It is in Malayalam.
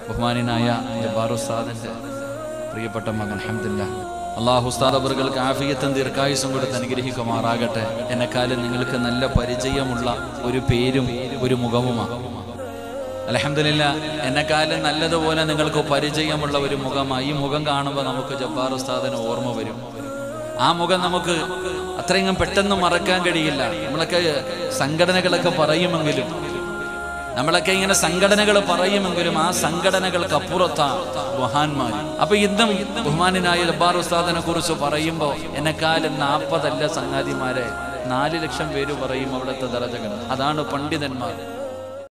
ബഹുമാനായ ജബ്ബാർ ഉസ്താദിന്റെ പ്രിയപ്പെട്ട മകൻ അൽഹംദുലില്ലാ അള്ളാഹു ഉസ്താദ് അവർക്ക് ആഫിയത്തും ദീർഘായുസും കൊടുത്ത് അനുഗ്രഹിക്കുമാറാകട്ടെ എന്നെക്കാലം നിങ്ങൾക്ക് നല്ല പരിചയമുള്ള ഒരു പേരും ഒരു മുഖവുമാണ് അലഹമില്ല എന്നെക്കാലം നല്ലതുപോലെ നിങ്ങൾക്ക് പരിചയമുള്ള ഒരു മുഖമാണ് ഈ മുഖം കാണുമ്പോൾ നമുക്ക് ജബ്ബാർ ഉസ്താദിന് ഓർമ്മ വരും ആ മുഖം നമുക്ക് അത്രയും പെട്ടെന്ന് മറക്കാൻ കഴിയില്ല നമ്മളൊക്കെ സംഘടനകളൊക്കെ പറയുമെങ്കിലും നമ്മളൊക്കെ ഇങ്ങനെ സംഘടനകൾ പറയുമെങ്കിലും ആ സംഘടനകൾക്ക് അപ്പുറത്താ മഹാന്മാർ അപ്പൊ ഇന്നും ബഹുമാനായ ജബ്ബാർ ഉസ്താദിനെ കുറിച്ച് പറയുമ്പോൾ എന്നെക്കാലം നാൽപ്പതല്ല സംഗാതിമാരെ നാല് ലക്ഷം പേര് പറയും അവിടുത്തെ ദറജകൾ അതാണ് പണ്ഡിതന്മാർ